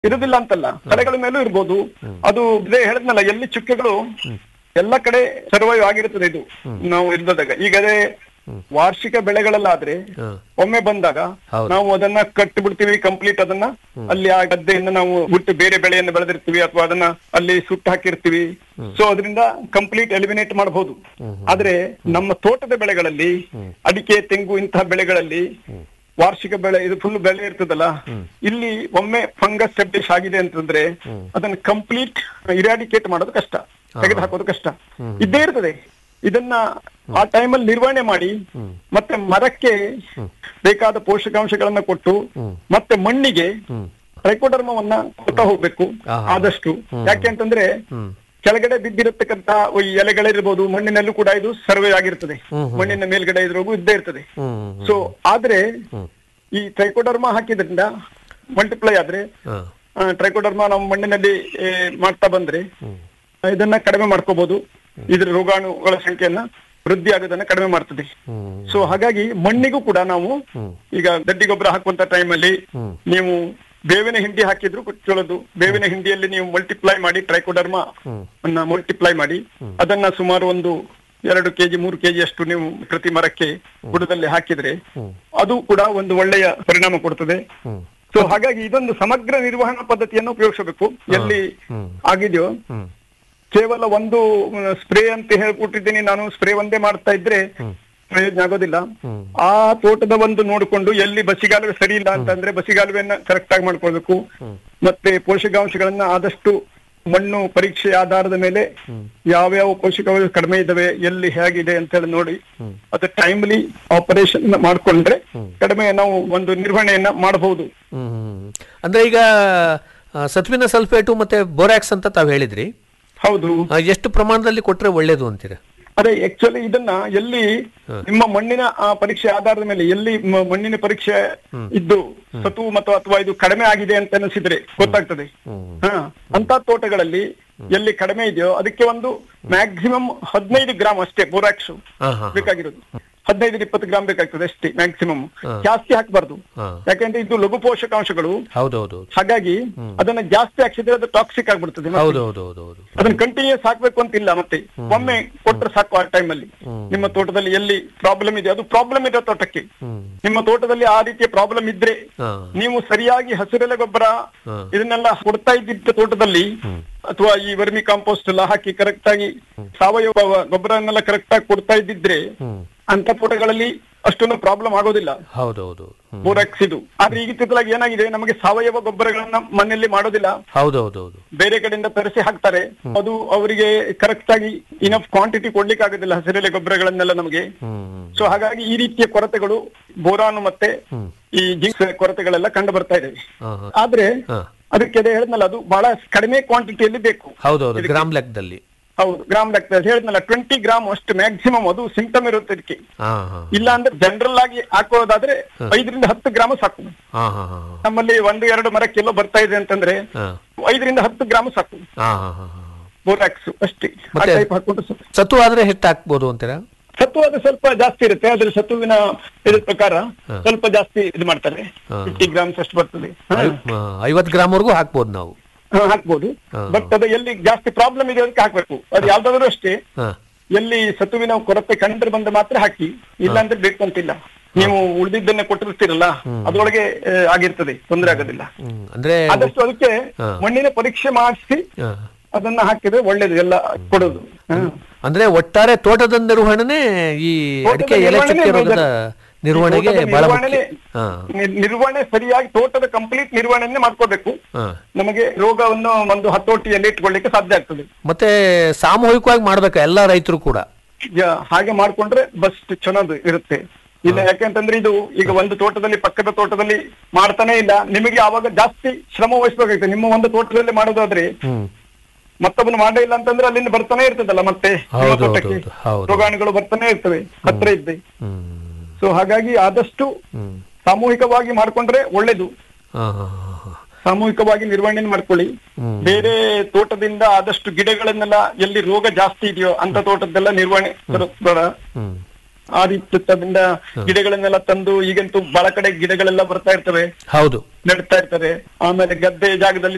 ಇರುದಿಲ್ಲ ಅಂತಲ್ಲ ಕಳೆಗಳ ಮೇಲೂ ಇರ್ಬೋದು ಅದು ಇದೇ ಹೇಳಿದ್ನಲ್ಲ ಎಲ್ಲಿ ಚುಕ್ಕೆಗಳು ಎಲ್ಲ ಕಡೆ ಸರ್ವೈವ್ ಆಗಿರುತ್ತದೆ ಇದು ನಾವು ಇರ್ದಾಗ ಈಗ ಅದೇ ವಾರ್ಷಿಕ ಬೆಳೆಗಳಲ್ಲಾದ್ರೆ ಹ. ಒಮ್ಮೆ ಬಂದಾಗ ಹೌದು. ನಾವು ಅದನ್ನ ಕಟ್ಟಿ ಬಿಡ್ತೀವಿ ಕಂಪ್ಲೀಟ್ ಅದನ್ನ ಅಲ್ಲಿ ಆ ಗದ್ದೆಯಿಂದ ನಾವು ಬಿಟ್ಟು ಬೇರೆ ಬೆಳೆಯನ್ನು ಬೆಳೆದಿರ್ತೀವಿ ಅಥವಾ ಅದನ್ನ ಅಲ್ಲಿ ಸುಟ್ಟು ಹಾಕಿರ್ತೀವಿ ಸೊ ಅದರಿಂದ ಕಂಪ್ಲೀಟ್ ಎಲಿಮಿನೇಟ್ ಮಾಡಬಹುದು ಆದ್ರೆ ನಮ್ಮ ತೋಟದ ಬೆಳೆಗಳಲ್ಲಿ ಅಡಿಕೆ ತೆಂಗು ಇಂತಹ ಬೆಳೆಗಳಲ್ಲಿ ವಾರ್ಷಿಕ ಬೆಳೆ ಇದು ಫುಲ್ ಬೆಳೆ ಇರ್ತದಲ್ಲ ಇಲ್ಲಿ ಒಮ್ಮೆ ಫಂಗಸ್ ಎಬ್ಡಿಶ್ ಆಗಿದೆ ಅಂತಂದ್ರೆ ಅದನ್ನ ಕಂಪ್ಲೀಟ್ ಇರಾಡಿಕೇಟ್ ಮಾಡೋದು ಕಷ್ಟ ತೆಗೆದು ಹಾಕೋದು ಕಷ್ಟ ಇದ್ದೇ ಇರ್ತದೆ ಇದನ್ನ ಆ ಟೈಮಲ್ಲಿ ನಿರ್ವಹಣೆ ಮಾಡಿ ಮತ್ತೆ ಮರಕ್ಕೆ ಬೇಕಾದ ಪೋಷಕಾಂಶಗಳನ್ನ ಕೊಟ್ಟು ಮತ್ತೆ ಮಣ್ಣಿಗೆ ಟ್ರೈಕೋಡರ್ಮವನ್ನ ಕೊಡ್ತಾ ಹೋಗ್ಬೇಕು ಆಹಾ. ಆದಷ್ಟು ಯಾಕೆ ಅಂತಂದ್ರೆ ಕೆಳಗಡೆ ಬಿದ್ದಿರತಕ್ಕಂತ ಈ ಎಲೆಗಳಿರ್ಬೋದು ಮಣ್ಣಿನಲ್ಲೂ ಕೂಡ ಇದು ಸರ್ವೆ ಆಗಿರ್ತದೆ ಮಣ್ಣಿನ ಮೇಲ್ಗಡೆ ಇದ್ರೋಗು ಇದ್ದೇ ಇರ್ತದೆ ಹ್ಮ್ ಸೊ ಆದ್ರೆ ಈ ಟ್ರೈಕೋಡರ್ಮ ಹಾಕಿದ್ರಿಂದ ಮಲ್ಟಿಪ್ಲೈ ಆದ್ರೆ ಹ. ಟ್ರೈಕೋಡರ್ಮ ನಾವು ಮಣ್ಣಿನಲ್ಲಿ ಏ, ಮಾಡ್ತಾ ಬಂದ್ರೆ ಇದನ್ನ ಕಡಿಮೆ ಮಾಡ್ಕೋಬಹುದು ಇದ್ರ ರೋಗಾಣುಗಳ ಸಂಖ್ಯೆಯನ್ನ ವೃದ್ಧಿ ಆಗೋದನ್ನ ಕಡಿಮೆ ಮಾಡ್ತದೆ ಹ್ಮ್. ಸೊ ಹಾಗಾಗಿ ಮಣ್ಣಿಗೂ ಕೂಡ ನಾವು ಈಗ ಗಡ್ಡಿ ಗೊಬ್ಬರ ಹಾಕುವಂತ ಟೈಮಲ್ಲಿ ನೀವು ಬೇವಿನ ಹಿಂಡಿ ಹಾಕಿದ್ರು ಚಲೋದು ಬೇವಿನ ಹಿಂಡಿಯಲ್ಲಿ ನೀವು ಮಲ್ಟಿಪ್ಲೈ ಮಾಡಿ ಟ್ರೈಕೋಡರ್ಮ ಅನ್ನ ಮಲ್ಟಿಪ್ಲೈ ಮಾಡಿ ಅದನ್ನ ಸುಮಾರು ಒಂದು ಎರಡು ಕೆಜಿ ಮೂರು ಕೆಜಿ ಅಷ್ಟು ನೀವು ಪ್ರತಿ ಮರಕ್ಕೆ ಬುಡದಲ್ಲಿ ಹಾಕಿದ್ರೆ ಅದು ಕೂಡ ಒಂದು ಒಳ್ಳೆಯ ಪರಿಣಾಮ ಕೊಡ್ತದೆ ಹ್ಮ್. ಸೊ ಹಾಗಾಗಿ ಇದೊಂದು ಸಮಗ್ರ ನಿರ್ವಹಣಾ ಪದ್ಧತಿಯನ್ನು ಉಪಯೋಗಿಸಬೇಕು ಎಲ್ಲಿ ಆಗಿದೆಯೋ ಹ್ಮ್. ಕೇವಲ ಒಂದು ಸ್ಪ್ರೇ ಅಂತ ಹೇಳ್ಕೊಟ್ಟಿದ್ದೀನಿ ನಾನು ಸ್ಪ್ರೇ ಒಂದೇ ಮಾಡ್ತಾ ಇದ್ರೆ ಪ್ರಯೋಜನ ಆಗೋದಿಲ್ಲ ಆ ತೋಟದ ಒಂದು ನೋಡಿಕೊಂಡು ಎಲ್ಲಿ ಬಸಿಗಾಲುವೆ ಸರಿ ಇಲ್ಲ ಅಂತಂದ್ರೆ ಬಸಿಗಾಲುವೆಯನ್ನ ಕರೆಕ್ಟ್ ಆಗಿ ಮಾಡ್ಕೊಳ್ಬೇಕು ಮತ್ತೆ ಪೋಷಕಾಂಶಗಳನ್ನ ಆದಷ್ಟು ಮಣ್ಣು ಪರೀಕ್ಷೆ ಆಧಾರದ ಮೇಲೆ ಯಾವ್ಯಾವ ಪೋಷಕಾಂಶ ಕಡಿಮೆ ಇದಾವೆ ಎಲ್ಲಿ ಹೇಗಿದೆ ಅಂತ ಹೇಳಿ ನೋಡಿ ಅದು ಟೈಮ್ಲಿ ಆಪರೇಷನ್ ಮಾಡ್ಕೊಂಡ್ರೆ ಕಡಿಮೆ ನಾವು ಒಂದು ನಿರ್ವಹಣೆಯನ್ನ ಮಾಡಬಹುದು ಹ್ಮ್, ಹ್ಮ್. ಅಂದ್ರೆ ಈಗ ಆ, ಸತ್ವಿನ ಸಲ್ಫೇಟು ಮತ್ತೆ ಬೋರಾಕ್ಸ್ ಅಂತ ತಾವು ಹೇಳಿದ್ರಿ ಹೌದು ಆ, ಎಷ್ಟು ಪ್ರಮಾಣದಲ್ಲಿ ಕೊಟ್ರೆ ಒಳ್ಳೇದು ಅಂತೀರಾ ಅದೇ ಆಕ್ಚುಲಿ ಇದನ್ನ ಎಲ್ಲಿ ನಿಮ್ಮ ಮಣ್ಣಿನ ಆ, ಪರೀಕ್ಷೆ ಆಧಾರದ ಮೇಲೆ ಎಲ್ಲಿ ಮ- ಮಣ್ಣಿನ ಪರೀಕ್ಷೆ ಇದ್ದು ಸತು ಮತ್ತು ಅಥವಾ ಇದು ಕಡಿಮೆ ಆಗಿದೆ ಅಂತ ಅನಿಸಿದ್ರೆ ಗೊತ್ತಾಗ್ತದೆ ಹಾ ಅಂತ ತೋಟಗಳಲ್ಲಿ ಎಲ್ಲಿ ಕಡಿಮೆ ಇದೆಯೋ ಅದಕ್ಕೆ ಒಂದು ಮ್ಯಾಕ್ಸಿಮಮ್ ಹದಿನೈದು ಗ್ರಾಮ್ ಅಷ್ಟೇ ಬೋರಾಕ್ಸ್ ಹಾ ಹಾ ಬೇಕಾಗಿರೋದು ಹದಿನೈದು ಇಪ್ಪತ್ತು ಗ್ರಾಮ್ ಬೇಕಾಗ್ತದೆ ಅಷ್ಟೇ ಮ್ಯಾಕ್ಸಿಮಮ್ ಜಾಸ್ತಿ ಹಾಕಬಾರ್ದು ಹಾ. ಯಾಕಂದ್ರೆ ಇದು ಲಘು ಪೋಷಕಾಂಶಗಳು ಹೌದೌದು ಹಾಗಾಗಿ ಅದನ್ನ ಜಾಸ್ತಿ ಹಾಕ್ಸಿದ್ರೆ ಅದು ಟಾಕ್ಸಿಕ್ ಆಗ್ಬಿಡ್ತದೆ ಮತ್ತೆ. ಹೌದು ಹೌದು ಹೌದು ಹೌದು ಅದನ್ನ ಕಂಟಿನ್ಯೂಸ್ ಹಾಕ್ಬೇಕು ಅಂತ ಇಲ್ಲ ಮತ್ತೆ ಒಮ್ಮೆ ಕೊಟ್ರೆ ಸಾಕು ಆ ಟೈಮ್ ಅಲ್ಲಿ ನಿಮ್ಮ ತೋಟದಲ್ಲಿ ಎಲ್ಲಿ ಪ್ರಾಬ್ಲಮ್ ಇದೆ ಅದು ಪ್ರಾಬ್ಲಮ್ ಇದೆ ತೋಟಕ್ಕೆ ನಿಮ್ಮ ತೋಟದಲ್ಲಿ ಆ ರೀತಿಯ ಪ್ರಾಬ್ಲಮ್ ಇದ್ರೆ ಹಾ ನೀವು ಸರಿಯಾಗಿ ಹಸಿರೆಲೆ ಗೊಬ್ಬರ ಹಾ. ಇದನ್ನೆಲ್ಲ ಕೊಡ್ತಾ ಇದ್ದಿದ್ದ ತೋಟದಲ್ಲಿ ಅಥವಾ ಈ ವರ್ಮಿ ಕಾಂಪೋಸ್ಟ್ ಎಲ್ಲ ಹಾಕಿ ಕರೆಕ್ಟ್ ಆಗಿ ಸಾವಯವ ಗೊಬ್ಬರನ್ನೆಲ್ಲ ಕರೆಕ್ಟ್ ಆಗಿ ಕೊಡ್ತಾ ಇದ್ದಿದ್ರೆ ಅಂತ ತೋಟಗಳಲ್ಲಿ ಅಷ್ಟೊಂದು ಪ್ರಾಬ್ಲಮ್ ಆಗೋದಿಲ್ಲ ಹೌದೌದು ಹ್ಮ್. ಬೋರಾಕ್ಸ್ ಇದು ಆದ್ರೆ ಈಗಿತ್ತಿತ್ತಲಾಗಿ ಏನಾಗಿದೆ ನಮಗೆ ಸಾವಯವ ಗೊಬ್ಬರಗಳನ್ನ ಮನೆಯಲ್ಲಿ ಮಾಡೋದಿಲ್ಲ ಹೌದೌದೌದು ಬೇರೆ ಕಡೆಯಿಂದ ತರಿಸಿ ಹಾಕ್ತಾರೆ ಅದು ಅವರಿಗೆ ಕರೆಕ್ಟ್ ಆಗಿ ಇನಫ್ ಕ್ವಾಂಟಿಟಿ ಕೊಡ್ಲಿಕ್ಕೆ ಆಗೋದಿಲ್ಲ ಹಸಿರೆಲೆ ಗೊಬ್ಬರಗಳನ್ನೆಲ್ಲ ನಮಗೆ ಹ್ಮ್ ಸೊ ಹಾಗಾಗಿ ಈ ರೀತಿಯ ಕೊರತೆಗಳು ಬೋರಾನು ಮತ್ತೆ ಈ ಜಿಂಕ್ಸ್ ಕೊರತೆಗಳೆಲ್ಲ ಕಂಡು ಬರ್ತಾ ಇದೆ ಹಾ ಹಾ ಆದ್ರೆ ಹಾ. ಅದಕ್ಕೆ ಅದೇ ಹೇಳಿದ್ನಲ್ಲ ಅದು ಬಹಳ ಕಡಿಮೆ ಕ್ವಾಂಟಿಟಿಯಲ್ಲಿ ಬೇಕು ಹೌದೌದು ಗ್ರಾಮ್ ಲೆಕ್ಕದಲ್ಲಿ ಹೌದು ಗ್ರಾಮ್ ಲೆಕ್ಕ ಹೇಳಿದ್ನಲ್ಲ ಟ್ವೆಂಟಿ ಗ್ರಾಮ್ ಅಷ್ಟು ಮ್ಯಾಕ್ಸಿಮಮ್ ಅದು ಸಿಂಟಮ್ ಇರುತ್ತೆ ಇದಕ್ಕೆ ಹಾ ಹಾ ಇಲ್ಲ ಅಂದ್ರೆ ಜನರಲ್ ಆಗಿ ಹಾಕೋದಾದ್ರೆ ಐದರಿಂದ ಹತ್ತು ಗ್ರಾಮ್ ಸಾಕು ಹಾ ಹಾ ಹಾ ನಮ್ಮಲ್ಲಿ ಒಂದು ಎರಡು ಮರ ಕಿಲೋ ಬರ್ತಾ ಇದೆ ಅಂತಂದ್ರೆ ಹಾ ಐದರಿಂದ ಹತ್ತು ಗ್ರಾಮ್ ಸಾಕು ಹಾ ಹಾ ಹಾ ಹಾ ಬೋರಾಕ್ಸ್ ಅಷ್ಟೇ ಆ ಮತ್ತೆ- ಟೈಪ್ ಹಾಕೊಂಡು ಸಾಕು. ಸತ್ತು ಆದ್ರೆ ಎಷ್ಟು ಹಾಕ್ಬೋದು ಅಂತೀರಾ ಸತ್ತು ಅದು ಸ್ವಲ್ಪ ಜಾಸ್ತಿ ಇರುತ್ತೆ ಅದ್ರ ಸತ್ತುವಿನ ಇದ್ರ ಪ್ರಕಾರ ಸ್ವಲ್ಪ ಜಾಸ್ತಿ ಇದು ಮಾಡ್ತಾರೆ ಫಿಫ್ಟಿ ಗ್ರಾಮ್ಸ್ ಅಷ್ಟು ಬರ್ತದೆ ಹ. ಐವತ್ತು ಗ್ರಾಮ್ವರೆಗೂ ಹಾಕ್ಬೋದು ನಾವು ಹ, ಹಾಕ್ಬೋದು ಬಟ್ ಅದು ಎಲ್ಲಿ ಜಾಸ್ತಿ ಪ್ರಾಬ್ಲಮ್ ಇದೆ ಅದಕ್ಕೆ ಹಾಕ್ಬೇಕು ಅದು ಯಾವ್ದಾದ್ರು ಅಷ್ಟೇ ಹಾ ಎಲ್ಲಿ ಸತುವಿನ ಕೊರತೆ ಕಂಡು ಬಂದ ಮಾತ್ರ ಹಾಕಿ ಇಲ್ಲ ಅಂದ್ರೆ ಬೇಕು ಅಂತಿಲ್ಲ ನೀವು ಉಳಿದಿದ್ದನ್ನ ಕೊಟ್ಟಿರ್ತೀರಲ್ಲ ಅದ್ರೊಳಗೆ ಆ, ಆಗಿರ್ತದೆ ತೊಂದರೆ ಆಗೋದಿಲ್ಲ ಹ್ಮ್. ಅಂದ್ರೆ ಆದಷ್ಟು ಅದಕ್ಕೆ ಹಾ. ಮಣ್ಣಿನ ಪರೀಕ್ಷೆ ಮಾಡಿಸಿ ಹಾ. ಅದನ್ನ ಹಾಕಿದ್ರೆ ಒಳ್ಳೇದು ಎಲ್ಲ ಕೊಡೋದು ಹ. ಅಂದ್ರೆ ಒಟ್ಟಾರೆ ತೋಟದ ನಿರ್ವಹಣೆ ಈ ತೋಟದ ಅಡಿಕೆ ಎಲೆ ನಿರ್ವಹಣೆನೇ ಚುಕ್ಕೆ ರೋಗದ major. ನಿರ್ವಹಣೆಗೆ ತೋಟದ ಬಹಳ ಮುಖ್ಯ ನಿರ್ವಹಣೆನೇ- ಹಾ ನಿರ್- ನಿರ್ವಹಣೆ ಸರಿಯಾಗಿ ತೋಟದ ಕಂಪ್ಲೀಟ್ ನಿರ್ವಹಣೆಯನ್ನೇ ಮಾಡ್ಕೋಬೇಕು ಹಾ ನಮಗೆ ರೋಗವನ್ನು ಒಂದು ಹತೋಟಿಯಲ್ಲಿ ಇಟ್ಕೊಳ್ಳಿಕ್ಕೆ ಸಾಧ್ಯ ಆಗ್ತದೆ ಮತ್ತೆ ಸಾಮೂಹಿಕವಾಗಿ ಮಾಡ್ಬೇಕು ಎಲ್ಲಾ ರೈತರು ಕೂಡ ಯಾ- ಹಾಗೆ ಮಾಡ್ಕೊಂಡ್ರೆ ಬಸ್ಟ್ ಚೆನ್ನಾಗಿ ಇರುತ್ತೆ ಇಲ್ಲ ಯಾಕೆಂತಂದ್ರೆ ಇದು ಈಗ ಒಂದು ತೋಟದಲ್ಲಿ ಪಕ್ಕದ ತೋಟದಲ್ಲಿ ಮಾಡ್ತಾನೆ ಇಲ್ಲ ನಿಮಗೆ ಆವಾಗ ಜಾಸ್ತಿ ಶ್ರಮ ವಹಿಸ್ಬೇಕಾಗುತ್ತೆ ನಿಮ್ಮ ಒಂದು ತೋಟದಲ್ಲಿ ಮಾಡೋದಾದ್ರೆ ಹ್ಮ್ ಮತ್ತೊಬ್ಬನು ಮಾಡೇ ಇಲ್ಲ ಅಂತಂದ್ರೆ ಅಲ್ಲಿಂದ ಬರ್ತಾನೆ ಇರ್ತದಲ್ಲ ಮತ್ತೆ ನಿಮ್ಮ ಹೌದು, ತೋಟಕ್ಕೆ ಹೌದು, ಹೌದು. ರೋಗಾಣುಗಳು ಬರ್ತಾನೆ ಇರ್ತವೆ ಹತ್ರ ಇದ್ದೆ ಹ್ಮ್ ಸೊ ಹಾಗಾಗಿ ಆದಷ್ಟು ಹ್ಮ್ ಸಾಮೂಹಿಕವಾಗಿ ಮಾಡ್ಕೊಂಡ್ರೆ ಒಳ್ಳೇದು ಹಾ ಹಾ ಹಾ ಹಾ ಸಾಮೂಹಿಕವಾಗಿ ನಿರ್ವಹಣೆ ಮಾಡ್ಕೊಳ್ಳಿ ಹ್ಮ್. ಬೇರೆ ತೋಟದಿಂದ ಆದಷ್ಟು ಗಿಡಗಳನ್ನೆಲ್ಲ ಎಲ್ಲಿ ರೋಗ ಜಾಸ್ತಿ ಇದೆಯೋ ಅಂತ ತೋಟದ್ದೆಲ್ಲ ನಿರ್ವಹಣೆ ಬೇಡ ಹ್ಮ್ ಆ ರೀತಿ ತದಿಂದ ಗಿಡಗಳನ್ನೆಲ್ಲ ತಂದು ಈಗಂತೂ ಬಹಳ ಕಡೆ ಗಿಡಗಳೆಲ್ಲ ಬರ್ತಾ ಇರ್ತವೆ ಹೌದು ನೆಡ್ತಾ ಇರ್ತಾರೆ ಆಮೇಲೆ ಗದ್ದೆ ಜಾಗದಲ್ಲಿ